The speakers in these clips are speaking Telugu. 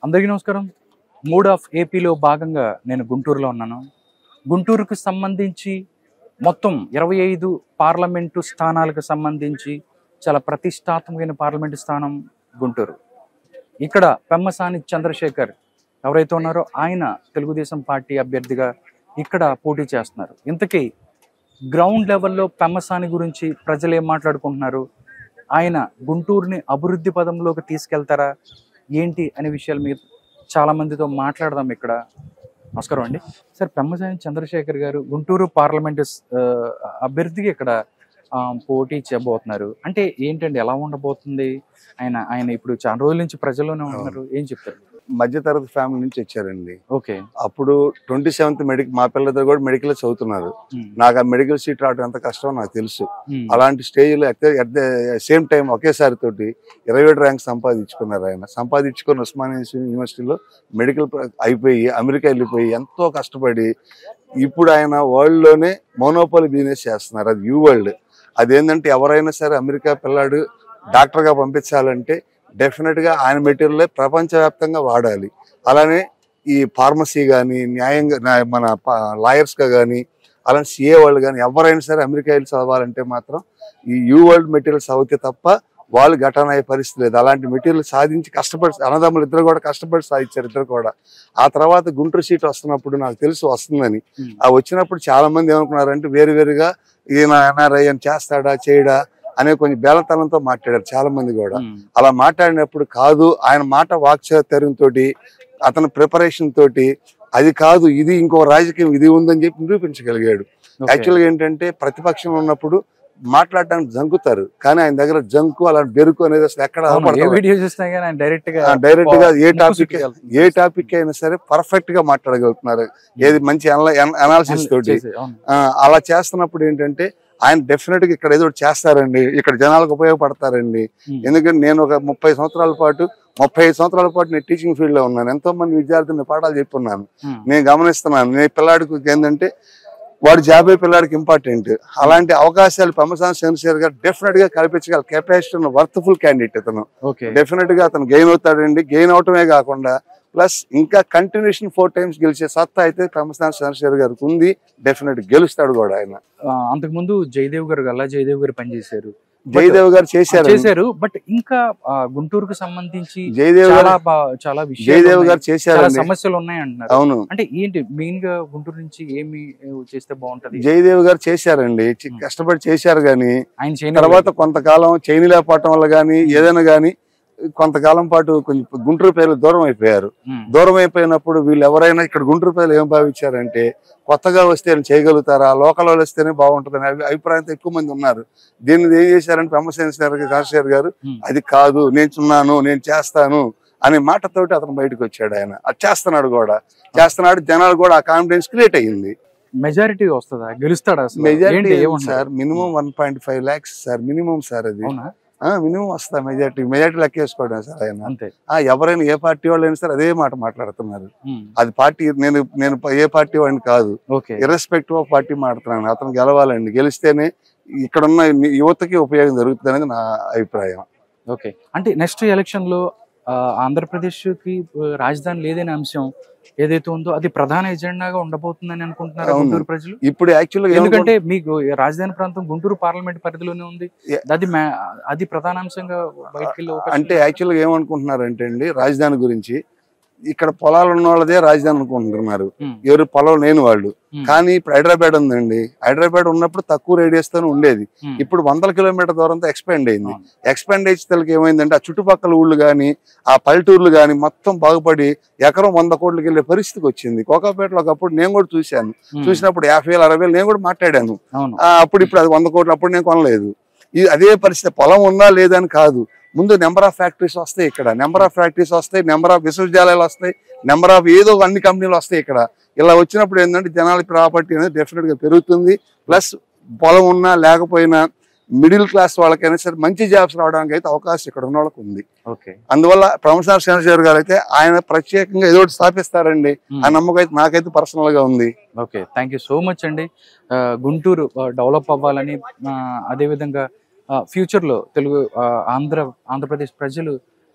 అందరికీ నమస్కారం మూడ్ ఆఫ్ ఏపీలో భాగంగా నేను గుంటూరులో ఉన్నాను గుంటూరుకు సంబంధించి మొత్తం ఇరవై ఐదు పార్లమెంటు స్థానాలకు సంబంధించి చాలా ప్రతిష్టాత్మకమైన పార్లమెంటు స్థానం గుంటూరు ఇక్కడ పెమ్మసాని చంద్రశేఖర్ ఎవరైతే ఉన్నారో ఆయన తెలుగుదేశం పార్టీ అభ్యర్థిగా ఇక్కడ పోటీ చేస్తున్నారు ఇంతకీ గ్రౌండ్ లెవెల్లో పెమ్మసాని గురించి ప్రజలు ఏం మాట్లాడుకుంటున్నారు ఆయన గుంటూరుని అభివృద్ధి పదంలోకి తీసుకెళ్తారా ఏంటి అనే విషయాల మీద చాలా మందితో మాట్లాడదాం ఇక్కడ నమస్కారం అండి సార్ పెమ్మసాని చంద్రశేఖర్ గారు గుంటూరు పార్లమెంటు ఆ, అభ్యర్థిగా ఇక్కడ ఆ, పోటీ చేయబోతున్నారు అంటే ఏంటండి ఎలా ఉండబోతుంది ఆయన ఆయన ఇప్పుడు చాలా రోజుల నుంచి ప్రజల్లోనే ఉన్నారు ఏం చెప్తారు మధ్యతరగతి ఫ్యామిలీ నుంచి వచ్చారండి ఓకే అప్పుడు ట్వంటీ సెవెంత్ మెడికల్ మా పిల్లలతో కూడా మెడికల్ చదువుతున్నారు ఉమ్, నాకు ఆ మెడికల్ సీట్ రావడం ఎంత కష్టమో నాకు తెలుసు ఉమ్, అలాంటి స్టేజ్లో అట్ ద సేమ్ టైం ఒకేసారి తోటి ఇరవై ఏడు ర్యాంక్ సంపాదించుకున్నారు ఆయన సంపాదించుకుని ఉస్మానియా యూనివర్సిటీలో మెడికల్ అయిపోయి అమెరికా వెళ్ళిపోయి ఎంతో కష్టపడి ఇప్పుడు ఆయన వరల్డ్ లోనే మోనోపాలి బిజినెస్ చేస్తున్నారు అది యూ వరల్డ్ అదేంటంటే ఎవరైనా సరే అమెరికా పిల్లాడు డాక్టర్ గా పంపించాలంటే డెఫినెట్ గా ఆయన మెటీరియల్ ప్రపంచవ్యాప్తంగా వాడాలి అలానే ఈ ఫార్మసీ కానీ న్యాయంగా న్యాయ- మన లాయర్స్ గా కానీ అలానే సిఏ వాళ్ళు కానీ ఎవరైనా సరే అమెరికా వెళ్ళి చదవాలంటే మాత్రం ఈ యూ వరల్డ్ మెటీరియల్ చదివితే తప్ప వాళ్ళు ఘటన అయ్యే పరిస్థితి లేదు అలాంటి మెటీరియల్ సాధించి కష్టపడి అన్నదమ్ములు ఇద్దరు కూడా కష్టపడి సాధించారు ఇద్దరు కూడా ఆ తర్వాత గుంటూరు సీట్ వస్తున్నప్పుడు నాకు తెలుసు వస్తుందని ఉమ్, ఆ వచ్చినప్పుడు చాలా మంది ఏమనుకున్నారంటే వేరు వేరుగా ఈయన ఎన్ఆర్ఐ అని చేస్తాడా చేయడా అనే కొంచెం బేలతనంతో మాట్లాడారు చాలా మంది కూడా ఉమ్, అలా మాట్లాడినప్పుడు కాదు ఆయన మాట వాక్చాతుర్యం తోటి అతని ప్రిపరేషన్ తోటి అది కాదు ఇది ఇంకో రాజకీయం ఇది ఉందని చెప్పి నిరూపించగలిగాడు ఓకే. యాక్చువల్ గా ఏంటంటే ప్రతిపక్షంలో ఉన్నప్పుడు మాట్లాడడానికి జంకుతారు కానీ ఆయన దగ్గర జంకు అలాంటి బెరుకు అనేది అసలు ఎక్కడ అవును, ఏ కనపడదు. వీడియో చూసినా కానీ ఆయన డైరెక్ట్ గా ఆ, డైరెక్ట్ గా ఏ ముక్కు టాపిక్ సుక్కేయాలి. ఏ టాపిక్ అయినా సరే పర్ఫెక్ట్ గా మాట్లాడగలుగుతున్నారు ఏది మంచి అనాలిసిస్ తోటి చేసి, అవును. ఆ, అలా చేస్తున్నప్పుడు ఏంటంటే ఆయన డెఫినెట్ గా ఇక్కడ ఏదో ఒకటి చేస్తారండి ఇక్కడ జనాలకు ఉపయోగపడతారండి ఉమ్, ఎందుకంటే నేను ఒక ముప్పై సంవత్సరాల పాటు ముప్పై ఐదు సంవత్సరాల పాటు నేను టీచింగ్ ఫీల్డ్ లో ఉన్నాను ఎంతో మంది విద్యార్థులను పాఠాలు చెప్పున్నాను ఉమ్, నేను గమనిస్తున్నాను నేను పిల్లాడికి ఏంటంటే వాడు జాబ్ అయ్యే పిల్లాడికి ఇంపార్టెంట్ అలాంటి అవకాశాలు పెమ్మసాని చంద్రశేఖర్ గారు డెఫినెట్ గా కల్పించగల కెపాసిటీ ఉన్న వర్త్ఫుల్ క్యాండిడేట్ అతను ఓకే డెఫినెట్ గా అతను గెయిన్ అవుతాడండి గెయిన్ అవటమే కాకుండా ప్లస్ ఇంకా కంటిన్యూషన్ ఫోర్ టైమ్స్ గెలిచే సత్తా అయితే పెమ్మసాని చంద్రశేఖర్ గారికి ఉంది డెఫినెట్ గెలుస్తాడు కూడా ఆయన ఆ, అంతకుముందు జయదేవ్ గారు గల్లా జయదేవ్ గారు పనిచేశారు జయదేవ్ గారు చేశారు చేశారు బట్ ఇంకా ఆ, గుంటూరుకు సంబంధించి జయదేవ్ గారు చాలా బా- చాలా విషయాలు జయదేవ్ ఉన్నాయి. గారు చాలా చేశారండి సమస్యలు ఉన్నాయి అంటున్నారు అవును అంటే ఏంటి మెయిన్ గా గుంటూరు నుంచి ఏమి ఏ, చేస్తే బాగుంటది జయదేవ్ గారు చేశారండి చి- కష్టపడి చేశారు గాని ఆయన చేయని తర్వాత కొంతకాలం చైనీ లేకపోవటం వల్ల గాని ఏదైనా గాని కొంతకాలం పాటు కొంచెం గుంటూరు పేర్లు దూరం అయిపోయారు ఉమ్, దూరం అయిపోయినప్పుడు వీళ్ళు ఎవరైనా ఇక్కడ గుంటూరు పేర్లు ఏం భావించారంటే కొత్తగా వస్తే ఆయన చేయగలుగుతారా లోకల్ వాళ్ళు వస్తేనే బాగుంటుందని అభి- అభిప్రాయంతో ఎక్కువ మంది ఉన్నారు దీన్ని ఏం చేశారంటే బ్రహ్మసేన చంద్రశేఖర్ గారు ఉమ్, అది కాదు నేను చున్నాను నేను చేస్తాను అనే మాటతోటి అతను బయటకు వచ్చాడు ఆయన అది చేస్తున్నాడు కూడా చేస్తున్నాడు జనాలు కూడా ఆ కాన్ఫిడెన్స్ క్రియేట్ అయ్యింది మెజారిటీ వస్తుందా గెలుస్తాడా అసలు మెజారిటీ ఏంటి ఏమంటారు? Sir minimum one point five lakhs sir minimum sir అది అవునా మినిమం వస్తా మెజారిటీ మెజారిటీ లెక్కేసుకోవడం సార్ ఆయన అంతే ఆ, ఎవరైనా ఏ పార్టీ వాళ్ళు అయినా సరే అదే మాట మాట్లాడుతున్నారు ఉమ్, అది పార్టీ నేను నేను ఏ పార్టీ వాడిని కాదు ఓకే ఇర్రెస్పెక్టివ్ ఆఫ్ పార్టీ మాట్లాడుతున్నాను అతను గెలవాలండి గెలిస్తేనే ఇక్కడున్న యువతకి ఉపయోగం జరుగుతుంది అనేది నా అభిప్రాయం ఓకే అంటే నెక్స్ట్ ఎలక్షన్ లో ఆ, ఆంధ్రప్రదేశ్ కి ఆ, రాజధాని లేదనే అంశం ఏదైతే ఉందో అది ప్రధాన ఎజెండాగా ఉండబోతుందని అనుకుంటున్నారు అవును. గుంటూరు ప్రజలు ఇప్పుడు యాక్చువల్గా ఎందుకంటే మీకు ఈ రాజధాని ప్రాంతం గుంటూరు పార్లమెంట్ పరిధిలోనే ఉంది Yeah. అది మా- అది ప్రధాన అంశంగా బయటికి వెళ్ళే అవకాశం అంటే యాక్చువల్గా ఏమనుకుంటున్నారంటే అండి రాజధాని గురించి ఇక్కడ పొలాలు ఉన్న వాళ్ళదే రాజధాని అనుకుంటున్నారు ఉమ్, ఎవరు పొలం లేని వాళ్ళు ఉమ్, కానీ ఇప్పుడు హైదరాబాద్ ఉందండి హైదరాబాద్ ఉన్నప్పుడు తక్కువ రేడియస్ తోనే ఉండేది ఉమ్, ఇప్పుడు వందల కిలోమీటర్ దూరంతో ఎక్స్పాండ్ అయింది అవును. ఎక్స్పాండ్ అయితే ఏమైందంటే ఆ చుట్టుపక్కల ఊళ్ళు కానీ ఆ పల్లెటూర్లు కానీ మొత్తం బాగుపడి ఎకరం వంద కోట్లకి వెళ్ళే పరిస్థితికి వచ్చింది కోకాపేటలో ఒకప్పుడు నేను కూడా చూశాను ఉమ్, చూసినప్పుడు యాభై వేలు అరవై వేలు నేను కూడా మాట్లాడాను అవును ఆ, అప్పుడు ఇప్పుడు అది వంద కోట్లు అప్పుడు నేను కొనలేదు ఇది అదే పరిస్థితి పొలం ఉందా లేదా అని కాదు ముందు నెంబర్ ఆఫ్ ఫ్యాక్టరీస్ వస్తాయి ఇక్కడ నెంబర్ ఆఫ్ ఫ్యాక్టరీస్ వస్తాయి నెంబర్ ఆఫ్ విశ్వవిద్యాలయాలు వస్తాయి నెంబర్ ఆఫ్ ఏదో అన్ని కంపెనీలు వస్తాయి ఇక్కడ ఇలా వచ్చినప్పుడు ఏంటంటే జనాల ప్రాపర్టీ అనేది డెఫినెట్ గా పెరుగుతుంది ప్లస్ పొలం ఉన్నా లేకపోయినా మిడిల్ క్లాస్ వాళ్ళకైనా సరే మంచి జాబ్స్ రావడానికి అయితే అవకాశం ఇక్కడ ఉన్న వాళ్ళకి ఉంది ఓకే అందువల్ల ప్రొఫెసర్ చంద్రశేఖర్ గారు అయితే ఆయన ప్రత్యేకంగా ఏదో ఒకటి స్థాపిస్తారండి ఉమ్. ఆ నమ్మకం అయితే నాకైతే పర్సనల్ గా ఉంది okay thank you so much అండి ఆ, గుంటూరు డెవలప్ అవ్వాలని ఆ, అదేవిధంగా ఫ్యూచర్లో తెలుగు ఆ, ఆంధ్ర ఆంధ్రప్రదేశ్ ప్రజలు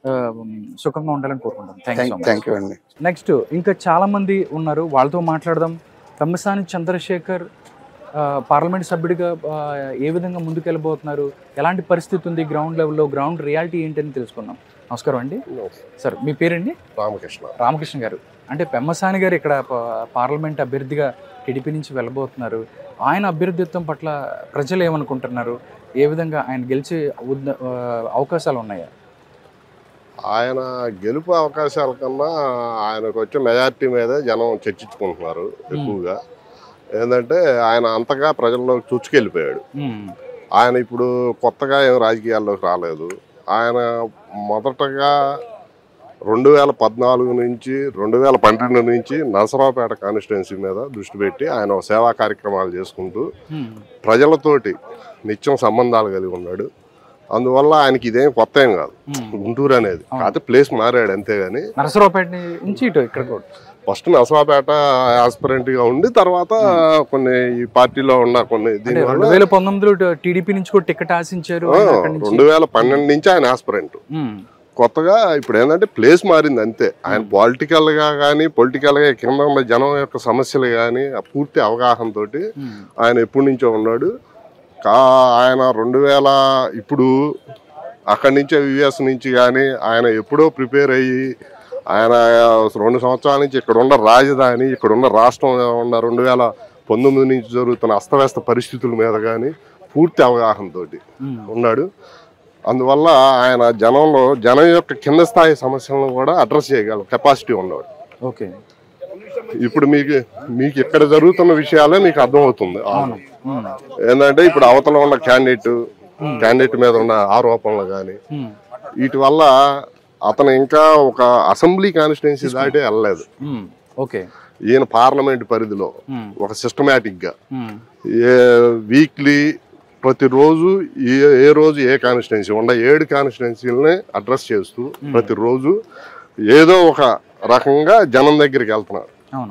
ఆ, సుఖంగా ఉండాలని కోరుకుంటాం thank you so much thank you అండి నెక్స్ట్ ఇంకా చాలా మంది ఉన్నారు వాళ్ళతో మాట్లాడదాం పెమ్మసాని చంద్రశేఖర్ ఆ, పార్లమెంట్ సభ్యుడిగా ఆ, ఏ విధంగా ముందుకెళ్ళబోతున్నారు ఎలాంటి పరిస్థితి ఉంది గ్రౌండ్ లెవెల్లో గ్రౌండ్ రియాలిటీ ఏంటని తెలుసుకుందాం నమస్కారం అండి సార్ మీ పేరండి రామకృష్ణ రామకృష్ణ గారు అంటే పెమ్మసాని గారు ఇక్కడ ప- పార్లమెంట్ అభ్యర్థిగా టీడీపీ నుంచి వెళ్ళబోతున్నారు ఆయన అభ్యర్థిత్వం పట్ల ప్రజలు ఏమనుకుంటున్నారు ఏ విధంగా ఆయన గెలిచే ఉద్ద- ఆ, అవకాశాలు ఉన్నాయా ఆయన గెలుపు అవకాశాల కన్నా ఆయనకు వచ్చే మెజార్టీ మీదే జనం చర్చించుకుంటున్నారు ఎక్కువగా ఏంటంటే ఆయన అంతగా ప్రజల్లోకి చుచ్చుకెళ్ళిపోయాడు ఉమ్, ఆయన ఇప్పుడు కొత్తగా ఏం రాజకీయాల్లోకి రాలేదు ఆయన మొదటగా రెండు వేల పద్నాలుగు నుంచి రెండు వేల పన్నెండు నుంచి నరసరావుపేట కాన్స్టిట్యున్సీ మీద దృష్టి పెట్టి ఆయన ఒక సేవా కార్యక్రమాలు చేసుకుంటూ ఉమ్, ప్రజలతోటి నిత్యం సంబంధాలు కలిగి ఉన్నాడు అందువల్ల ఆయనకి ఇదేం కొత్త ఏం కాదు ఉమ్. గుంటూరు అనేది కాకపోతే ప్లేస్ మారాడు అంతేగాని నరసరావుపేట నుంచి ఇటు ఇక్కడ కూడా ఫస్ట్ నరసరావుపేట ఆస్పిరెంట్ గా ఉండి తర్వాత కొన్ని ఈ పార్టీలో ఉన్న కొన్ని అంటే దీనివల్ల రెండు వేల పంతొమ్మిదిలో టీడీపీ నుంచి కూడా టికెట్ ఆశించారు ఆయన అక్కడి నుంచి రెండు వేల పన్నెండు నుంచి ఆయన ఆస్పిరెంట్ ఉమ్, కొత్తగా ఇప్పుడు ఏంటంటే ప్లేస్ మారింది అంతే ఆయన పొలిటికల్ గా కానీ పొలిటికల్ గా కింద ఉన్న జనం యొక్క సమస్యలు కానీ పూర్తి అవగాహన తోటి ఉమ్, ఆయన ఎప్పటి నుంచో ఉన్నాడు కా ఆయన రెండు వేల ఇప్పుడు అక్కడి నుంచే యుఎస్ నుంచి కానీ ఆయన ఎప్పుడో ప్రిపేర్ అయ్యి ఆయన రెండు సంవత్సరాల నుంచి ఇక్కడ ఉన్న రాజధాని ఇక్కడ ఉన్న రాష్ట్రం ఉన్న రెండు వేల పంతొమ్మిది నుంచి జరుగుతున్న అస్తవ్యస్త పరిస్థితుల మీద కానీ పూర్తి అవగాహనతోటి ఉమ్, ఉన్నాడు అందువల్ల ఆయన జనంలో జనం యొక్క కింద స్థాయి సమస్యలను కూడా అడ్రస్ చేయగల కెపాసిటీ ఉన్నాడు ఓకే ఇప్పుడు మీకు మీకు ఇక్కడ జరుగుతున్న విషయాలే మీకు అర్థమవుతుంది అవును ఉమ్, ఏంటంటే ఇప్పుడు అవతల ఉన్న క్యాండిడేట్ క్యాండిడేట్ మీద ఉన్న ఆరోపణలు కానీ ఉమ్, వీటి వల్ల అతను ఇంకా ఒక అసెంబ్లీ కాన్స్టిట్యున్సీ దాటి వెళ్ళలేదు ఉమ్, ఓకే ఈయన పార్లమెంట్ పరిధిలో ఉమ్, ఒక సిస్టమేటిక్ గా ఉమ్, ఏ వీక్లీ ప్రతిరోజు ఏ ఏ రోజు ఏ కాన్స్టిట్యున్సీ ఉండ ఏడు కాన్స్టిట్యున్సీలని అడ్రస్ చేస్తూ ప్రతిరోజు ఏదో ఒక రకంగా జనం దగ్గరికి వెళ్తున్నారు అవును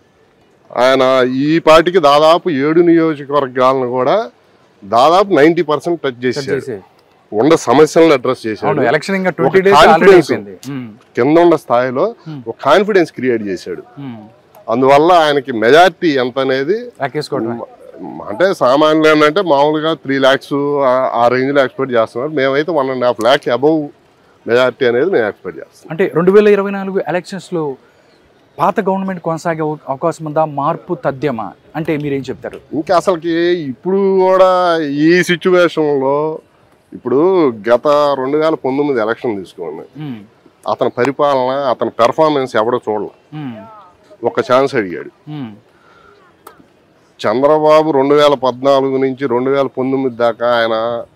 ఆయన ఈ పార్టీకి దాదాపు ఏడు నియోజకవర్గాలను కూడా దాదాపు నైన్టీ పర్సెంట్ టచ్ చేశాడు చేసే ఉన్న సమస్యలను అడ్రస్ అవును చేశాడు ఎలక్షన్ ఇంకా ట్వంటీ ఒక డేస్ ఆల్రెడీ confidence. అయిపోయింది ఉమ్, కింద ఉన్న స్థాయిలో Hmm. ఒక కాన్ఫిడెన్స్ క్రియేట్ చేశాడు ఉమ్, అందువల్ల ఆయనకి మెజార్టీ ఎంత అనేది రాకేసుకోవటం అంటే సామాన్యులు ఏంటంటే మామూలుగా త్రీ ల్యాక్స్ ఆ రేంజ్ లో ఎక్స్పెక్ట్ చేస్తున్నారు మేమైతే one and half lakh above majority అనేది మేము ఎక్స్పెక్ట్ చేస్తాం అంటే రెండు వేల ఇరవై నాలుగు ఎలక్షన్స్ లో పాత గవర్నమెంట్ కొనసాగే అవ- అవకాశం ఉందా మార్పు తథ్యమా అంటే మీరేం చెప్తారు ఇంకా అసలుకి ఇప్పుడు కూడా ఈ సిచ్యువేషన్ లో ఇప్పుడు గత రెండు వేల పంతొమ్మిది ఎలక్షన్ తీసుకోండి ఉమ్, అతని పరిపాలన అతని పెర్ఫార్మెన్స్ ఎవడో చూడాల ఉమ్, ఒక ఛాన్స్ అడిగాడు ఉమ్, చంద్రబాబు రెండు వేల పద్నాలుగు నుంచి రెండు వేల పంతొమ్మిది దాకా ఆయన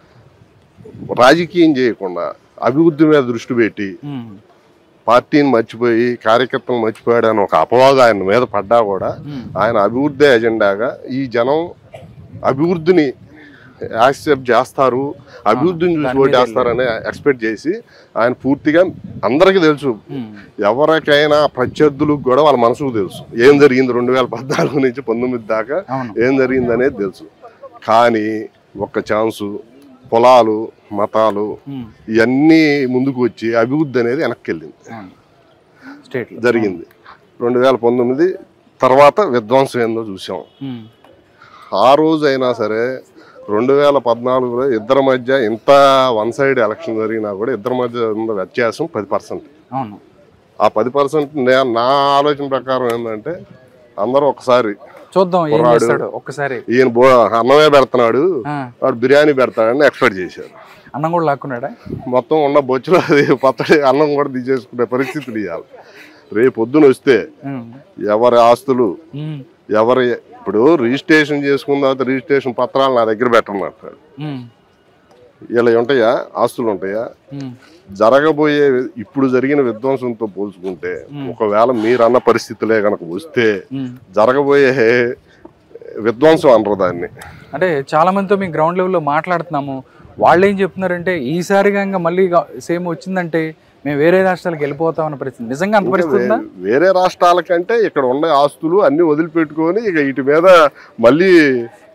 రాజకీయం చేయకుండా అభివృద్ధి మీద దృష్టి పెట్టి ఉమ్, పార్టీని మర్చిపోయి కార్యకర్తలు మర్చిపోయాడు అని ఒక అపవాదం ఆయన మీద పడ్డా కూడా ఉమ్, ఆయన అభివృద్ధి ఎజెండాగా ఈ జనం అభివృద్ధిని యాక్సెప్ట్ చేస్తారు అభివృద్ధిని చూసి దాని మీద ఓటేస్తారని ఎక్స్పెక్ట్ చేసి ఆయన పూర్తిగా అందరికీ తెలుసు ఉమ్, ఎవరికైనా ప్రత్యర్థులకు కూడా వాళ్ళ మనసుకు తెలుసు ఏం జరిగింది రెండు వేల పద్నాలుగు నుంచి పంతొమ్మిది దాకా అవును ఏం జరిగింది అనేది తెలుసు కానీ ఒక్క ఛాన్సు పొలాలు మతాలు ఉమ్, ఇవన్నీ ముందుకు వచ్చి అభివృద్ధి అనేది వెనక్కి వెళ్ళింది అవును స్టేట్ జరిగింది రెండు వేల పంతొమ్మిది తర్వాత విధ్వంసం ఏందో చూసాం ఉమ్, ఆ రోజు అయినా సరే రెండు వేల పద్నాలుగులో ఇద్దరి మధ్య ఇంత వన్ సైడ్ ఎలక్షన్ జరిగినా కూడా ఇద్దరి మధ్య ఉన్న వ్యత్యాసం పది పర్సెంట్ అవును ఆ పది పర్సెంట్ నా ఆలోచన ప్రకారం ఏంటంటే అందరూ ఒకసారి చూద్దాం ఏం కుర్రాడు. చేస్తాడు ఒక్కసారి ఈయన బో అన్నమే పెడుతున్నాడు ఆ, వాడు బిర్యానీ పెడతాడని ఎక్స్పెక్ట్ చేశారు అన్నం కూడా లాక్కున్నాడా మొత్తం ఉన్న బొచ్చులో అది పచ్చడి అన్నం కూడా తీసేసుకునే పరిస్థితులు ఇవ్వాలి రేపు పొద్దున వస్తే ఉమ్, ఎవరి ఆస్తులు ఉమ్, ఎవరి ఇప్పుడు రిజిస్ట్రేషన్ చేసుకున్న తర్వాత రిజిస్ట్రేషన్ పత్రాలు నా దగ్గర పెట్టమంటాడు ఉమ్, ఇలా ఉంటాయా ఆస్తులు ఉంటాయా ఉమ్, జరగబోయే ఇప్పుడు జరిగిన విధ్వంసంతో పోల్చుకుంటే ఒకవేళ మీరు అన్న పరిస్థితులే కనుక వస్తే ఉమ్. జరగబోయే విధ్వంసం అనరు దాన్ని అంటే చాలా మందితో మేము గ్రౌండ్ లెవెల్లో మాట్లాడుతున్నాము వాళ్ళు ఏం చెప్తున్నారంటే ఈసారిగా ఇంకా మళ్ళీ సేమ్ వచ్చిందంటే మేము వేరే రాష్ట్రాలకు వెళ్ళిపోతాం అన్న పరిస్థితి నిజంగా అంత పరిస్థితి ఉందా వేరే రాష్ట్రాల కంటే ఇక్కడ ఉన్న ఆస్తులు అన్ని వదిలిపెట్టుకొని ఇక వీటి మీద మళ్ళీ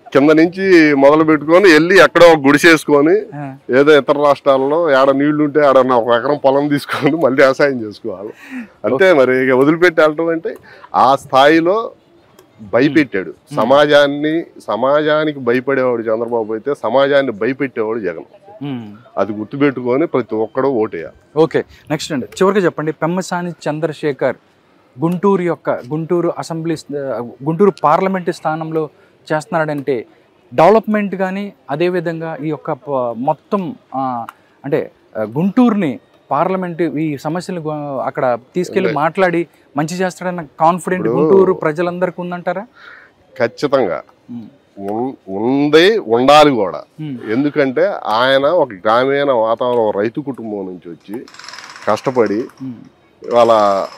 కింద నుంచి మొదలు పెట్టుకొని వెళ్ళి ఎక్కడో గుడిసేసుకొని ఆ, ఏదో ఇతర రాష్ట్రాల్లో ఏడ నీళ్లు ఉంటే ఆడ నా ఒక ఎకరం పొలం తీసుకొని మళ్ళీ వ్యవసాయం చేసుకోవాలి అంతే మరి ఇక వదిలిపెట్టి వెళ్ళటం అంటే ఆ స్థాయిలో భయపెట్టాడు సమాజాన్ని సమాజానికి భయపడేవాడు చంద్రబాబు అయితే సమాజాన్ని భయపెట్టేవాడు జగన్ ఉమ్. అది గుర్తుపెట్టుకొని ప్రతి ఒక్కడు ఓటేయాలి ఓకే నెక్స్ట్ అండి చివరిగా చెప్పండి పెమ్మసాని చంద్రశేఖర్ గుంటూరు యొక్క గుంటూరు అసెంబ్లీ స్థ- గుంటూరు పార్లమెంటు స్థానంలో చేస్తున్నాడంటే డెవలప్మెంట్ కానీ అదేవిధంగా ఈ యొక్క ప- మొత్తం ఆ, అంటే ఆ, గుంటూరుని పార్లమెంట్ ఈ సమస్యలు గు- అక్కడ తీసుకెళ్లి ఉన్నాయి. మాట్లాడి మంచి చేస్తాడన్న కాన్ఫిడెంట్ ఇప్పుడు- గుంటూరు ప్రజలందరికీ ఉందంటారా ఖచ్చితంగా ఉమ్, ఉన్- ఉంది ఉండాలి కూడా ఉమ్, ఎందుకంటే ఆయన ఒక గ్రామీణ వాతావరణం రైతు కుటుంబం నుంచి వచ్చి కష్టపడి ఉమ్, వాళ్ళ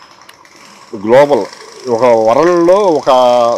గ్లోబల్ ఒక వరల్డ్లో ఒక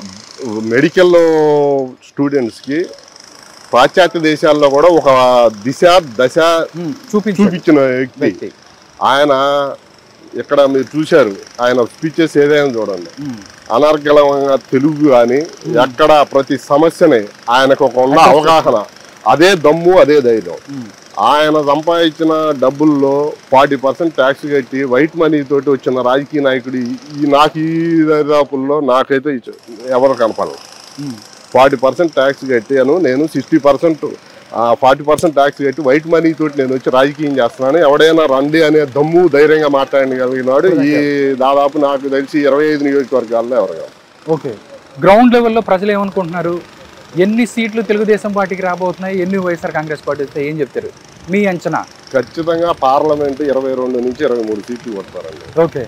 మెడికల్ స్టూడెంట్స్కి పాశ్చాత్య దేశాల్లో కూడా ఒక దిశ దశ ఉమ్, చూపించు చూపించిన వ్యక్తి వ్యక్తి ఆయన ఇక్కడ మీరు చూశారు ఆయన స్పీచెస్ ఏదైనా చూడండి ఉమ్, అనర్గళంగా తెలుగు కానీ ఎక్కడ ప్రతి సమస్యని ఆయనకు ఒక ఉన్న అవగాహన అదే దమ్ము అదే ధైర్యం ఉమ్, ఆయన సంపాదించిన డబ్బుల్లో ఫార్టీ పర్సెంట్ ట్యాక్స్ కట్టి వైట్ మనీ తోటి వచ్చిన రాజకీయ నాయకుడు ఈ- ఈ నాకు ఈ దరిదాపుల్లో నాకైతే ఇచ్చ- ఎవరు కనపడరు ఉమ్, ఫార్టీ పర్సెంట్ ట్యాక్స్ కట్టాను నేను sixty percent forty percent tax కట్టి వైట్ మనీ తోటి నేను వచ్చి రాజకీయం చేస్తున్నాను ఎవడైనా రండి అనే దమ్ము ధైర్యంగా మాట్లాడగలిగినాడు ఈ దాదాపు నాకు తెలిసి ఇరవై ఐదు నియోజకవర్గాల్లో ఎవరు కాదు. ఓకే గ్రౌండ్ లెవెల్లో ప్రజలు ఏమనుకుంటున్నారు ఎన్ని సీట్లు తెలుగుదేశం పార్టీకి రాబోతున్నాయి ఎన్ని వైఎస్ఆర్ కాంగ్రెస్ పార్టీ వస్తే ఏం చెప్తారు మీ అంచనా ఖచ్చితంగా పార్లమెంట్ ఇరవై రెండు నుంచి ఇరవై మూడు సీట్లు కొడతారండి ఓకే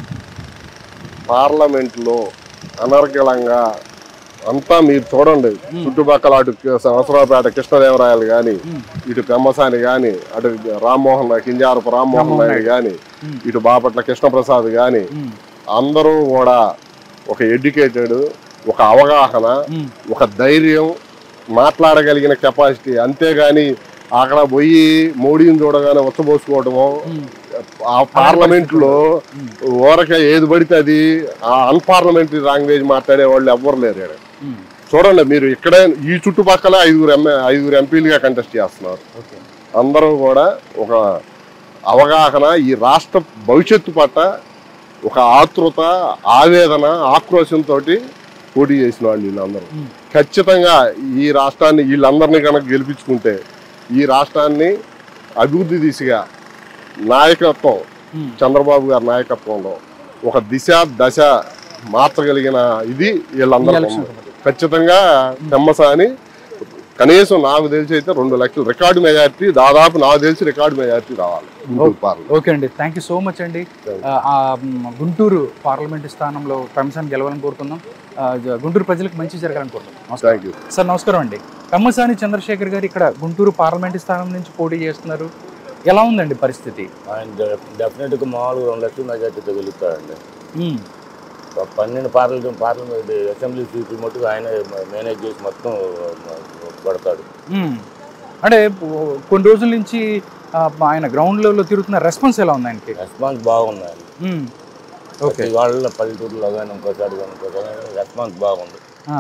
పార్లమెంట్లో అనర్గళంగా అంతా మీరు చూడండి చుట్టుపక్కల అటు సంవత్సరాలపేట కృష్ణదేవరాయలు కానీ ఉమ్, ఇటు పెమ్మసాని కానీ అటు రామ్మోహన్ రాయ్, కింజారపు రామ్మోహన్ నాయుడు కానీ ఉమ్, ఇటు బాపట్ల కృష్ణప్రసాద్ కానీ ఉమ్, అందరూ కూడా ఒక ఎడ్యుకేటెడ్ ఒక అవగాహన ఉమ్, ఒక ధైర్యం మాట్లాడగలిగిన కెపాసిటీ అంతేగాని అక్కడ పోయి మోడీని చూడగానే ఉచ్చబోసుకోవడము ఉమ్, ఆ పార్లమెంట్ లో ఉమ్, ఊరక ఏది పడితే అది ఆ అన్పార్లమెంటరీ లాంగ్వేజ్ మాట్లాడే వాళ్ళు ఎవ్వరు లేరు ఈడ. ఉమ్, చూడండి మీరు ఇక్కడే ఈ చుట్టుపక్కల ఐదుగురు ఎంఏ ఐదుగురు ఎంపీలుగా కంటెస్ట్ చేస్తున్నారు ఓకే అందరూ కూడా ఒక అవగాహన ఈ రాష్ట్ర భవిష్యత్తు పట్ల ఒక ఆతృత ఆవేదన ఆక్రోశంతో పోటీ చేసిన వాళ్ళు వీళ్ళందరూ ఉమ్, ఖచ్చితంగా ఈ రాష్ట్రాన్ని వీళ్ళందరినీ కనుక గెలిపించుకుంటే ఈ రాష్ట్రాన్ని అభివృద్ధి దిశగా నాయకత్వం ఉమ్, చంద్రబాబు గారి నాయకత్వంలో ఒక దిశ దశ మార్చగలిగిన ఇది ఈ వీళ్ళందరూ ఎలక్షన్ ఖచ్చితంగా తెమ్మసాని కనీసం నాకు తెలిసి అయితే రెండు లక్షలు రికార్డు మెజారిటీ దాదాపు నాకు తెలిసి రికార్డు మెజారిటీ రావాలి గుంటూరు పార్లమెంట్ ఓకే అండి థ్యాంక్ యూ సో మచ్ అండి ఆ, ఆ, మ్, గుంటూరు పార్లమెంట్ స్థానంలో పెంసాన్ని గెలవాలని కోరుకుందాం ఆ, జ- గుంటూరు ప్రజలకు మంచి జరగాలని కోరుకుందాం నమస్కారం థ్యాంక్ యూ సార్ నమస్కారం అండి పెమ్మసాని చంద్రశేఖర్ గారు ఇక్కడ గుంటూరు పార్లమెంట్ స్థానం నుంచి పోటీ చేస్తున్నారు ఎలా ఉందండి పరిస్థితి ఆయన డె- డెఫినెట్గా మామూలుగా రెండు లక్షల మెజార్టీతో గెలుస్తాడండి ఉమ్, ఒక పన్నెండు పార్లమెంట్ పార్లమెంట్ అసెంబ్లీ సీట్లు మట్టుకు ఆయన మేనేజ్ చేసి మొత్తం పడతాడు ఉమ్. అంటే ఓ- కొన్ని రోజుల నుంచి ఆ, ఆయన గ్రౌండ్ లెవెల్లో తిరుగుతున్న రెస్పాన్స్ ఎలా ఉంది ఆయనకి రెస్పాన్స్ బాగుంది ఆయన ఉమ్, ఓకే ప్రతి వాళ్ళ పల్లెటూరులో కానీ ఇంకోసారి కానీ ఇంకోసారి కానీ రెస్పాన్స్ బాగుంది ఆ,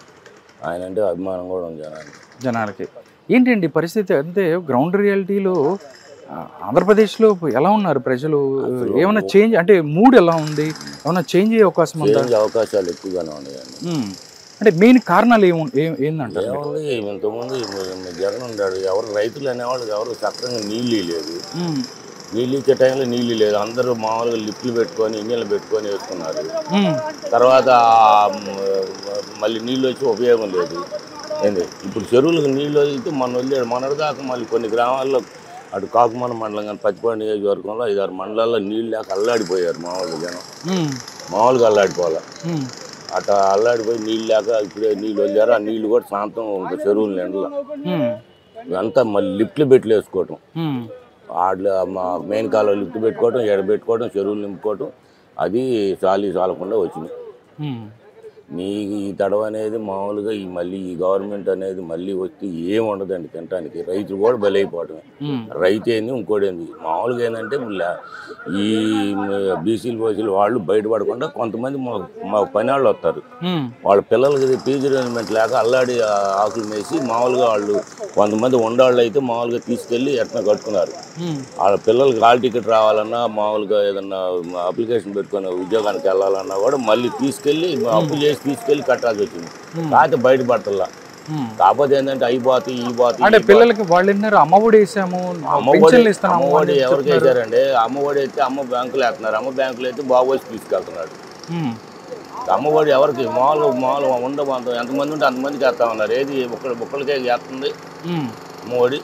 ఆయన అంటే అభిమానం కూడా ఉంది జనానికి జనాలకి ఏంటండి పరిస్థితి అంటే గ్రౌండ్ రియాలిటీలో ఆ, ఆంధ్రప్రదేశ్లో ఎలా ఉన్నారు ప్రజలు అసలు ఏమైనా చేంజ్ అంటే మూడ్ ఎలా ఉంది ఏమైనా చేంజ్ అయ్యే అవకాశం ఉందా చేంజ్ అవకాశాలు ఎక్కువగానే ఉన్నాయండి ఉమ్. అంటే మెయిన్ కారణాలు ఏము ఏ- ఏందంటారు మీరు? ఏముంది ఇంతకుముందు ఈ జగన్ ఉన్నాడు ఎవరు రైతులు అనేవాళ్ళు ఎవరు సక్రంగా నీళ్ళు లేదు ఉమ్, నీళ్ళు ఇచ్చే టైంలో నీళ్ళు లేదు అందరూ మామూలుగా లిఫ్ట్లు పెట్టుకొని ఇంజన్లు పెట్టుకొని వేసుకున్నారు ఉమ్, తర్వాత ఆ, మ్, మళ్ళీ నీళ్ళు వచ్చి ఉపయోగం లేదు ఏంది ఇప్పుడు చెరువులకు నీళ్ళు వదిలితే మన వదిలేడు మొన్నటి దాకా మళ్ళీ కొన్ని గ్రామాల్లో అటు కాకుమాన మండలం కానీ పచ్చిపాడు నియోజకవర్గంలో ఐదారు మండలాల్లో నీళ్ళు లేక అల్లాడిపోయారు మామూలుగా జనం ఉమ్, మామూలుగా అల్లాడిపోవాలి ఉమ్, అట్లా అల్లాడిపోయి నీళ్ళు లేక ఇప్పుడే నీళ్ళు వదిలేరు ఆ నీళ్ళు కూడా శాంతం ఇంకా చెరువుల నిండల ఉమ్, ఇదంతా మళ్ళీ లిఫ్ట్లు పెట్టి వేసుకోవటం ఉమ్, ఆడలో మా మెయిన్ కాలువ లిఫ్ట్ పెట్టుకోవటం ఎడ పెట్టుకోవటం చెరువులు నింపుకోవటం అది చాలీ చాలకుండా వచ్చింది ఉమ్. మీ ఈ తడవ అనేది మామూలుగా ఈ మళ్ళీ ఈ గవర్నమెంట్ అనేది మళ్ళీ వచ్చి ఏం ఉండదండి తినడానికి రైతులు కూడా బలైపోవడమే ఉమ్, రైతు ఏంది ఇంకోటి ఏంది మామూలుగా ఏంటంటే లా- ఈ బీసీలు బోసీలు వాళ్ళు బయటపడకుండా కొంతమంది మా మా పని వాళ్ళు వస్తారు ఉమ్, వాళ్ళ పిల్లలకి ఫీజు అరేంజ్మెంట్ లేక అల్లాడి ఆ ఆకులు మేసి మామూలుగా వాళ్ళు కొంతమంది ఉండవాళ్ళు అయితే మామూలుగా తీసుకెళ్ళి ఎట్లా కట్టుకున్నారు ఉమ్, వాళ్ళ పిల్లలకి హాల్ టికెట్ రావాలన్నా మామూలుగా ఏదన్నా అప్లికేషన్ పెట్టుకొని ఉద్యోగానికి వెళ్ళాలన్నా కూడా మళ్ళీ తీసుకెళ్ళి అప్పు చేసి తీసుకెళ్ళి కట్టాల్సి వచ్చింది కాకపోతే బయటపడతల్లా ఉమ్. కాకపోతే ఏంటంటే అయిపోతాయి ఈ పోతాయి అంటే పిల్లలకి వాళ్ళు విన్నారు అమ్మఒడి వేసాము అమ్మఒడి పెన్షన్లు ఇస్తున్నాము అమ్మఒడి అని ఎవరికి చెప్తున్నారు. వేసారండి అమ్మఒడి అయితే అమ్మ బ్యాంకులు వేస్తున్నారు అమ్మ బ్యాంకులు అయితే బాబు వచ్చి తీసుకెళ్తున్నాడు ఉమ్, అమ్మఒడి ఎవరికి మామూలు మామూలు ఉండబంతం ఎంతమంది ఉంటే అంతమందికి వేస్తా ఉన్నారు ఏది ఒక్కడి ఒక్కరికే వేస్తుంది ఉమ్, అమ్మఒడి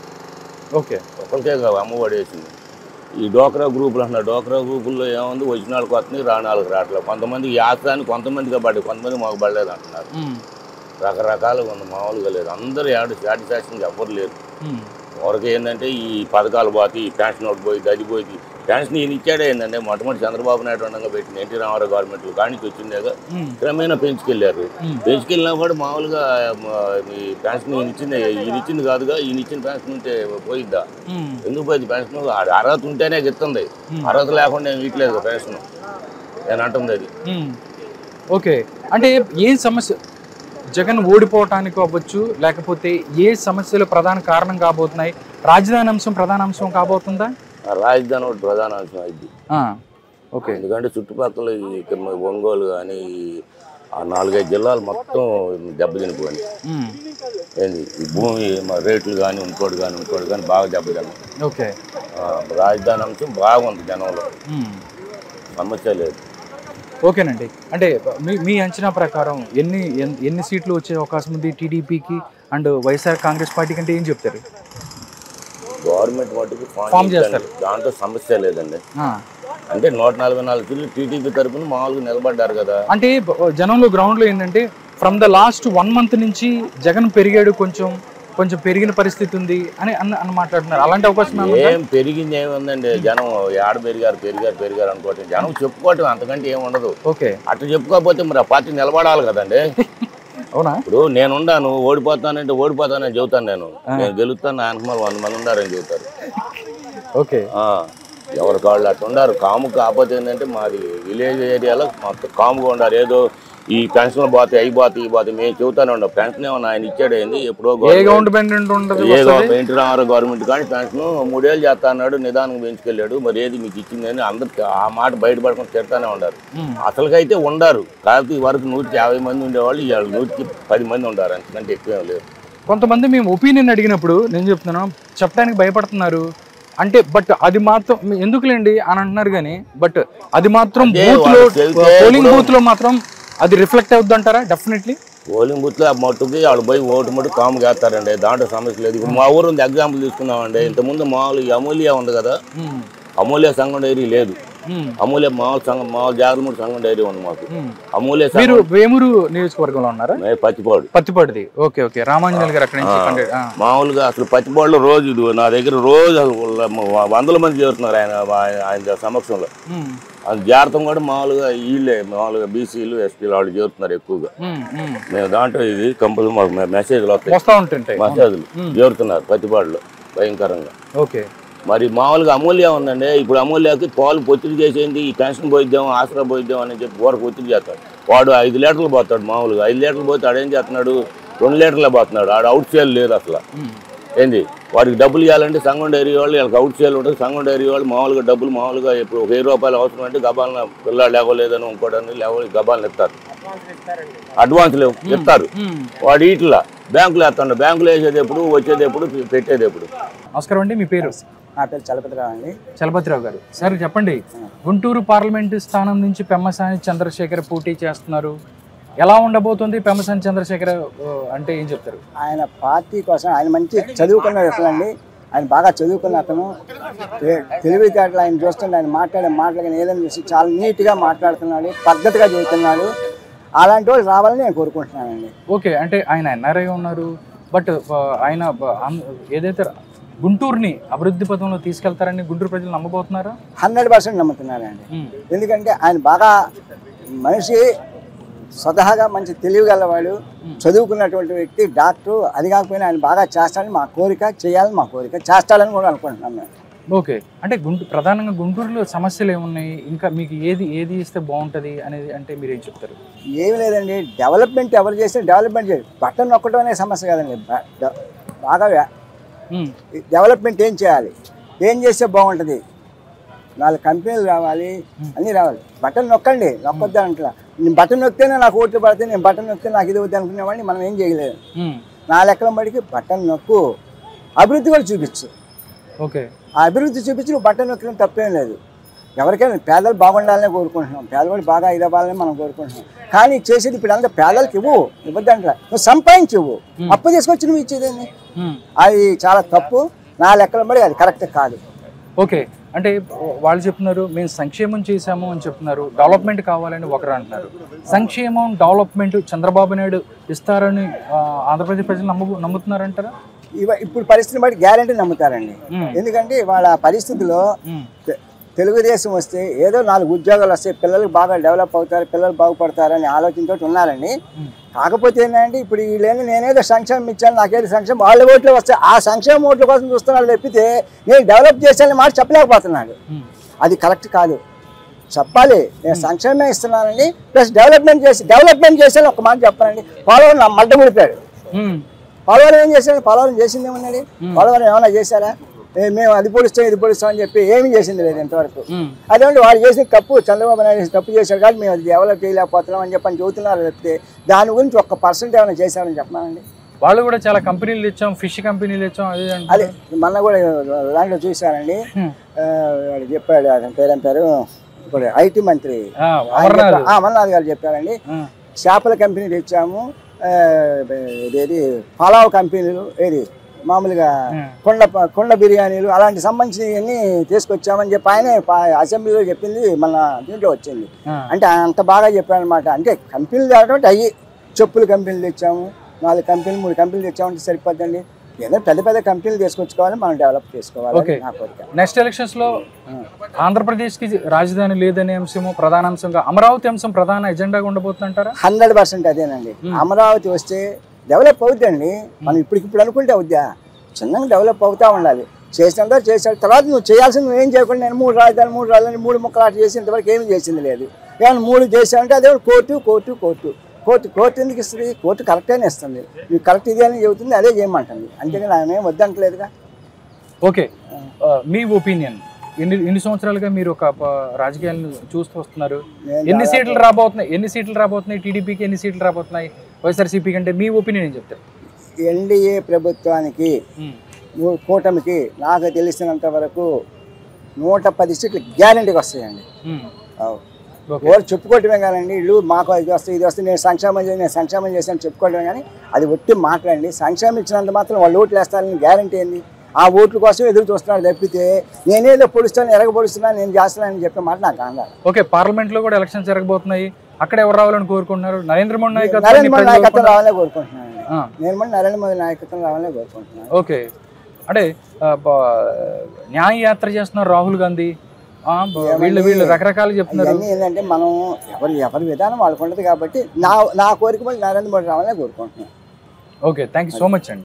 ఓకే ఒక్కరికే కాదు అమ్మఒడి వేసింది ఈ డోక్రా గ్రూపులు అంటున్నారు డోక్రా గ్రూపుల్లో ఏముంది వచ్చిన వాళ్ళకి వస్తుంది రాని వాళ్ళకి రావట్లేదు కొంతమంది యాత్రాన్ని కొంతమందికి పడ్డాయి కొంతమంది మాకు పడలేదు అంటున్నారు ఉమ్, రకరకాలుగా ఉంది మామూలుగా లేదు అందరూ యాడ్ సాటిస్ఫాక్షన్ ఎవరు లేరు ఉమ్, ఎవరికి ఏంటంటే ఈ పథకాలు పోతాయి ఈ పెన్షన్ ఒకటి పోయి అది పోయి పెన్షన్ ఈయన ఇచ్చాడే ఏంటంటే మొట్టమొదటి చంద్రబాబు నాయుడు ఉండగా పెట్టిన ఎన్టీ రామారావు గవర్నమెంట్లు కానీ వచ్చిందేగా ఉమ్, క్రమేణా పెంచుకెళ్ళారు ఉమ్. పెంచుకెళ్ళినా కూడా మామూలుగా మ, ఈ పెన్షన్ ఈయన ఇచ్చింది ఈయన ఇచ్చింది కాదుగా ఈయన ఇచ్చిన పెన్షన్ ఉంటే పోయిద్దా ఉమ్, ఎందుకు పోయింది పెన్షన్ ఆ- అర్హత ఉంటేనే ఇస్తుంది Hmm. అర్హత లేకుండా ఏం ఇట్లేదు పెన్షన్ నేను అంటుంది అది ఉమ్. ఓకే అంటే ఏం సమస్య జగన్ ఓడిపోవటానికి అవ్వచ్చు లేకపోతే ఏ సమస్యలు ప్రధాన కారణం కాబోతున్నాయి రాజధాని అంశం ప్రధాన అంశం కాబోతుందా ఆ రాజధాని ఒకటి ప్రధాన అంశం అయింది ఆ, ఓకే ఎందుకంటే చుట్టుపక్కల ఈ ఇక్కడ మన ఒంగోలు కానీ ఆ నాలుగైదు జిల్లాలు మొత్తం దెబ్బతినిపోయింది ఉమ్, ఏంది ఈ భూమి మా రేట్లు కానీ ఇంకోటి కానీ ఇంకోటి కానీ బాగా దెబ్బతిన్నాయి ఓకే ఆ, రాజధాని అంశం బాగుంది జనంలో ఉమ్. సమస్య లేదు ఓకేనండి అంటే మీ మీ అంచనా ప్రకారం ఎన్ని ఎన్- ఎన్ని సీట్లు వచ్చే అవకాశం ఉంది టీడీపీకి అండ్ వైఎస్ఆర్ కాంగ్రెస్ పార్టీ కంటే ఏం చెప్తారు గవర్నమెంట్ మటుకు ఫామ్ ఫామ్ చేయాలి. చేస్తారు. దాంట్లో సమస్య లేదండి ఆ, అంటే నూట నలభై నాలుగు సీట్లు టీడీపీ తరపున మామూలుగా నిలబడ్డారు కదా అంటే బ- జనంలో గ్రౌండ్లో ఏంటంటే from the last one month నుంచి జగన్ పెరిగాడు కొంచెం కొంచెం పెరిగిన పరిస్థితి ఉంది అని అన్న అని మాట్లాడుతున్నారు అలాంటి అవకాశం ఏమైనా ఉందా? ఏం పెరిగింది ఏముందండి జనం ఆడ పెరిగారు పెరిగారు పెరిగారు అనుకోవటం జనం చెప్పుకోవటం అంతకంటే ఏం ఉండదు ఓకే అట్లా చెప్పుకోకపోతే మరి ఆ పార్టీ నిలబడాలి కదండి అవునా ఇప్పుడు నేను ఉండాను ఓడిపోతానంటే ఓడిపోతానని చెబుతాను నేను నేను గెలుస్తాను నా వెనక వంద మంది ఉండారని చెబుతారు ఓకే ఆ, ఎవరి కాళ్ళు అట్లా ఉండారు కాము కాకపోతే ఏంటంటే మాది విలేజ్ ఏరియాలో మొత్తం కాముగా ఉండారు ఏదో ఈ పెన్షన్ పోతాయి అవి పోతాయి ఈ పోతాయి మేము చెబుతానే ఉండం పెన్షన్ ఏమన్నా ఆయన ఇచ్చాడు ఏంది ఎప్పుడో ఏ గవర్నమెంట్- గవర్నమెంట్ ఉండదు ఏ గవర్నమెంట్ ఎన్టీ రామారావు గవర్నమెంట్ కానీ పెన్షన్ మూడేళ్ళు చేస్తా అన్నాడు నిదానం పెంచుకెళ్ళాడు మరి ఏది మీకు ఇచ్చిందని అందరు ఆ మాట బయటపడకుండా తిడతానే ఉండారు ఉమ్. అసలుకైతే ఉండరు కాకపోతే ఈ వరకు నూటికి యాభై మంది ఉండేవాళ్ళు ఇవాళ నూటికి పది మంది ఉంటారు అంతకంటే ఎక్కువ ఏం లేదు కొంతమంది మేము ఒపీనియన్ అడిగినప్పుడు నేను చెప్తున్నాను చెప్పడానికి భయపడుతున్నారు అంటే బట్ అది మాత్రం ఎందుకులేండి అని అంటున్నారు కానీ బట్ అది మాత్రం అదే బూత్ లో వాళ్ళకి తెలిసే పోలింగ్ ఇప్పుడు- బూత్ లో మాత్రం అది రిఫ్లెక్ట్ అవుద్ది అంటారా డెఫినెట్లీ పోలింగ్ బూత్లో ఆ మట్టుకి వాళ్ళు పోయి ఓటు మటు కాము చేస్తారండి దాంట్లో సమస్య లేదు ఇప్పుడు మా ఊరు ఉంది ఎగ్జాంపుల్ తీసుకున్నామండి ఇంతకుముందు మామూలు ఈ అమూల్య ఉంది కదా అమూల్య సంఘం డైరీ లేదు అమూల్య మామూలు సంఘం మామూలు జాగ్రత్త సంఘం డైరీ ఉంది మాకు అమూల్య మీరు సంఘం వేమూరు నియోజకవర్గంలో ఉన్నారా మే పత్తిపాడు పత్తిపాటిది ఓకే ఓకే రామాంజనేయులు గారు అక్కడి నుంచి కంటే- ఆ. మామూలుగా అసలు పత్తిపాడులో రోజు ఇది నా దగ్గర రోజు అసలు వందల మంది చేరుతున్నారు ఆయన ఆయన- ఆయన సమక్షంలో ఉమ్, అది జాగ్రత్త కూడా మామూలుగా వీళ్ళే మామూలుగా బీసీలు ఎస్టీలు వాళ్ళు చేరుతున్నారు ఎక్కువగా ఉమ్, ఉమ్. మేము దాంట్లో ఇది కంపల్సరీ మాకు మె- మెసేజ్లు వస్తాయి వస్తా ఉంటుంటాయి మెసేజ్లు చేరుతున్నారు పత్తిపాడులో భయంకరంగా ఓకే మరి మామూలుగా అమూల్య ఉందండి ఇప్పుడు అమూల్యకి పాలు పొత్తిడి చేసేది ఈ పెన్షన్ పోయిద్దాం ఆసరా పోయిద్దాం అని చెప్పి ఊరకు ఒత్తిడి చేస్తాడు వాడు ఐదు లీటర్లు పోతాడు మామూలుగా ఐదు లీటర్లు పోతే ఆడేం చేస్తున్నాడు రెండు లీటర్లే పోతున్నాడు ఆడ అవుట్ సేల్ లేదు అసలు ఏంది వాడికి డబ్బులు ఇవ్వాలంటే సంఘం డైరీ వాళ్ళు వీళ్ళకి అవుట్ సేల్ ఉంటుంది సంఘం డైరీ వాళ్ళు మామూలుగా డబ్బులు మామూలుగా ఇప్పుడు ఒక వెయ్యి రూపాయలు అవసరం అంటే గబాలను పిల్లాడు లేవలేదని ఇంకోటని లేవ గబాలను ఇస్తారు అడ్వాన్స్ లేవు ఇస్తారు వాడు ఇట్లా బ్యాంకులో వేస్తాడు బ్యాంకులో వేసేది ఎప్పుడు వచ్చేది ఎప్పుడు పెట్టేది ఎప్పుడు నమస్కారం అండి మీ పేరు నా పేరు చలపతిరావు అండి చలపతిరావు గారు సరే చెప్పండి గుంటూరు పార్లమెంటు స్థానం నుంచి పెమ్మసాని చంద్రశేఖర్ పోటీ చేస్తున్నారు ఎలా ఉండబోతుంది పెమ్మసాని చంద్రశేఖర్ ఆ, అంటే ఏం చెప్తారు ఆయన పార్టీ కోసం ఆయన మంచి చదువుకున్న వ్యక్తులు అండి ఆయన బాగా చదువుకున్న అతను తె- తెలివితేటలు ఆయన చూస్తుంటే ఆయన మాట్లాడే మాటలు కానీ ఏదైనా చూసి చాలా నీట్గా మాట్లాడుతున్నాడు పద్ధతిగా చదువుతున్నాడు అలాంటి వాళ్ళు రావాలని నేను కోరుకుంటున్నానండి ఓకే అంటే ఆయన ఎన్ఆర్ఐ ఉన్నారు బట్ ఆయన బ- అన్- ఏదైతే గుంటూరుని అభివృద్ధి పథంలో తీసుకెళ్తారని గుంటూరు ప్రజలు నమ్మబోతున్నారా హండ్రెడ్ పర్సెంట్ నమ్ముతున్నానండి ఎందుకంటే ఆయన బాగా మనిషి స్వతహాగా మంచి తెలివిగలవాడు చదువుకున్నటువంటి వ్యక్తి డాక్టర్ అది కాకపోయినా ఆయన బాగా చేస్తాడని మా కోరిక చేయాలని మా కోరిక చేస్తాడని కూడా అనుకుంటున్నాం మేము ఓకే అంటే గుంటూ ప్రధానంగా గుంటూరులో సమస్యలు ఏమున్నాయి ఇంకా మీకు ఏది ఏది ఇస్తే బాగుంటుంది అనేది అంటే మీరు ఏం చెప్తారు ఏమి లేదండి డెవలప్మెంట్ ఎవరు చేస్తే డెవలప్మెంట్ చేయాలి బట్టన్ నొక్కడం అనే సమస్య కదండి బ- డ- బాగా వ్యా- ఉమ్, డెవలప్మెంట్ ఏం చేయాలి ఏం చేస్తే బాగుంటుంది నాలుగు కంపెనీలు రావాలి అన్నీ రావాలి బటన్ నొక్కండి నొక్కొద్దు అంటారా నేను బటన్ నొక్కితేనే నాకు ఓట్లు పడితే నేను బటన్ నొక్కితే నాకు ఇది వద్దు అనుకునేవాడిని మనం ఏం చేయలేదు ఉమ్, నా లెక్కల బడికి బటన్ నొక్కు అభివృద్ధి కూడా చూపించు ఓకే ఆ అభివృద్ధి చూపించి నువ్వు బట్టలు నొక్కడం తప్పేం లేదు ఎవరికైనా పేదలు బాగుండాలనే కోరుకుంటున్నాం పేదవాడు బాగా ఇదవ్వాలని మనం కోరుకుంటున్నాం కానీ చేసేది ఇప్పుడు అంతా పేదలకు ఇవ్వు ఇవ్వద్దంటారా నువ్వు సంపాదించి ఇవ్వు అప్పు తీసుకొచ్చి నువ్వు ఇచ్చేదేంది ఉమ్, అది చాలా తప్పు నా లెక్కల బడి అది కరెక్ట్ కాదు ఓకే అంటే వాళ్ళు చెప్తున్నారు మేము సంక్షేమం చేశాము అని చెప్తున్నారు డెవలప్మెంట్ కావాలని ఒకరు అంటున్నారు సంక్షేమం డెవలప్మెంట్ చంద్రబాబు నాయుడు ఇస్తారని ఆ, ఆంధ్రప్రదేశ్ ప్రజలు నమ్ము నమ్ముతున్నారంటారా ఇవ ఇప్పుడు పరిస్థితిని బట్టి గ్యారంటీ నమ్ముతారండి ఉమ్, ఎందుకంటే వాళ్ళ పరిస్థితిలో ఉమ్, తె- తెలుగుదేశం వస్తే ఏదో నాలుగు ఉద్యోగాలు వస్తాయి పిల్లలు బాగా డెవలప్ అవుతారు పిల్లలు బాగుపడతారని ఆలోచనతో ఉన్నారండి ఉమ్. కాకపోతే ఏంటంటే ఇప్పుడు వీళ్ళేంది నేనేదో సంక్షేమం ఇచ్చాను నాకేదో సంక్షేమం వాళ్ళ ఓట్లు వస్తాయి ఆ సంక్షేమ ఓట్ల కోసం చూస్తున్నాడు తప్పితే నేను డెవలప్ చేశానని మాట చెప్పలేకపోతున్నాడు ఉమ్, అది కరెక్ట్ కాదు చెప్పాలి నేను సంక్షేమం ఇస్తున్నానండి ప్లస్ డెవలప్మెంట్ చేసి డెవలప్మెంట్ చేశాను ఒక మాట చెప్పానండి పోలవరం నా మడ్డ ముడిపాడు ఉమ్, పోలవరం ఏం చేశాడు పోలవరం చేసింది ఏమన్నది పోలవరం ఏమైనా చేశారా ఏ, మేము అది పొడుస్తాం ఇది పొడుస్తాం అని చెప్పి ఏమీ చేసింది లేదు ఇంతవరకు ఉమ్, అదేంటి వాడు చేసిన తప్పు చంద్రబాబు నాయుడు చేసిన తప్పు చేశాడు కానీ మేము అది డెవలప్ చేయలేకపోతున్నాం అని చెప్పని చెబుతున్నారు చెప్తే దాని గురించి ఒక్క పర్సెంట్ ఏమైనా చేశారని చెప్పానండి వాళ్ళు కూడా చాలా కంపెనీలు తెచ్చాం ఫిష్ కంపెనీలు తెచ్చాం అది ఇది అదే అంటున్నారు. మొన్న కూడా దాంట్లో చూశానండి ఉమ్, ఆ, వాడు చెప్పాడు అతని పేరేం పేరు ఇప్పుడు ఐటీ మంత్రి ఆ, ఆయన అమర్నాథ్. చెప్పా- ఆ, అమర్నాథ్ గారు చెప్పారండి ఆ, చేపల కంపెనీ తెచ్చాము ఆ, ఇదేది పలావ్ కంపెనీలు ఏది మామూలుగా ఉమ్. కొండ ప- కొండ బిర్యానీలు అలాంటి సంబంధించినవన్నీ తీసుకొచ్చామని చెప్పి ఆయనే పా- అసెంబ్లీలో చెప్పింది మన దీంట్లో వచ్చింది ఆ, అంటే ఆయన అంత బాగా చెప్పారనమాట అంటే కంపెనీలు తేవడం అయ్యి చెప్పులు కంపెనీలు తెచ్చాము నాలుగు కంపెనీలు మూడు కంపెనీలు తెచ్చామంటే సరిపోద్దండి ఏదో పెద్ద పెద్ద కంపెనీలు తీసుకొచ్చుకోవాలి మనం డెవలప్ చేసుకోవాలి ఓకే. నా కోరిక నెక్స్ట్ ఎలక్షన్స్ లో ఆంధ్రప్రదేశ్ కి రాజధాని లేదనే అంశము ప్రధాన అంశంగా అమరావతి అంశం ప్రధాన ఎజెండాగా ఉండబోతుందంటారా హండ్రెడ్ పర్సెంట్ అదేనండి అమరావతి వస్తే డెవలప్ అవుద్దండి మనం ఇప్పటికిప్పుడు అనుకుంటే అవుద్దా చిన్నగా డెవలప్ అవుతా ఉండాలి చేసినంత చేసాడు తర్వాత నువ్వు చేయాల్సింది నువ్వు ఏం చేయకుండా నేను మూడు రాజధాని మూడు రాజధాని మూడు ముక్కలు అటు చేసి ఇంతవరకు ఏమీ చేసింది లేదు ఏమైనా మూడు చేసావంటే అదే court court court court court ఎందుకు ఇస్తుంది కోర్టు కరెక్ట్గానే ఇస్తుంది నువ్వు కరెక్ట్ ఇది అని చెబుతుంది అదే చేయమంటుంది అంతేగాని ఆమె ఏం వద్దంటలేదుగా ఓకే ఆ, మీ ఒపీనియన్ ఎన్ని ఎన్ని సంవత్సరాలుగా మీరు ఒక ప- రాజకీయాలను చూస్తూ వస్తున్నారు నేను ఎన్ని సీట్లు రాబోతున్నాయి ఎన్ని సీట్లు రాబోతున్నాయి టీడీపీకి ఎన్ని సీట్లు రాబోతున్నాయి వైఎస్ఆర్సీపీకి అంటే మీ ఒపీనియన్ ఏం చెప్తారు ఎన్డీఏ ప్రభుత్వానికి ఉమ్, మూ- కూటమికి నాకు తెలిసినంత వరకు నూట పది సీట్లు గ్యారంటీగా వస్తాయండి ఉమ్, అవు. ఓకే ఎవరు చెప్పుకోవటమే కాదండి ఇల్లు మాకు ఇది వస్తుంది ఇది వస్తుంది నేను సంక్షేమం చేసి నేను సంక్షేమం చేశాను చెప్పుకోవటమే కానీ అది ఒట్టి మాట్లాడండి సంక్షేమం ఇచ్చినంత మాత్రం వాళ్ళు ఓట్లు వేస్తారని గ్యారంటీ ఏంది ఆ ఓట్ల కోసం ఎదురు చూస్తున్నాడు తప్పితే నేనేదో పొడుస్తాను ఎరగ పొడుస్తున్నాను నేను చేస్తున్నానని చెప్పే మాట నాకు అందాలి ఓకే పార్లమెంట్ లో కూడా ఎలక్షన్స్ జరగబోతున్నాయి అక్కడ ఎవరు రావాలని కోరుకుంటున్నారు నరేంద్ర మోడీ నరేంద్ర నాయకత్వాన్ని మోడీ ప్రజలు నాయకత్వం కోరుకుంటున్నారు. రావాలనే కోరుకుంటున్నాను ఆ, నేను కూడా నరేంద్ర మోదీ నాయకత్వం రావాలనే కోరుకుంటున్నాను ఓకే అంటే ఆ, బ- న్యాయ యాత్ర చేస్తున్నారు రాహుల్ గాంధీ ఆ, బ- వీళ్ళు వీళ్ళు రకరకాలు చెప్తున్నారు ఇవన్నీ ఏంటంటే మనం ఎవరి ఎవరి విధానం వాళ్ళకు ఉండదు కాబట్టి నా నా కోరిక మళ్ళీ నరేంద్ర మోడీ రావాలనే కోరుకుంటున్నాను okay thank you so much అండి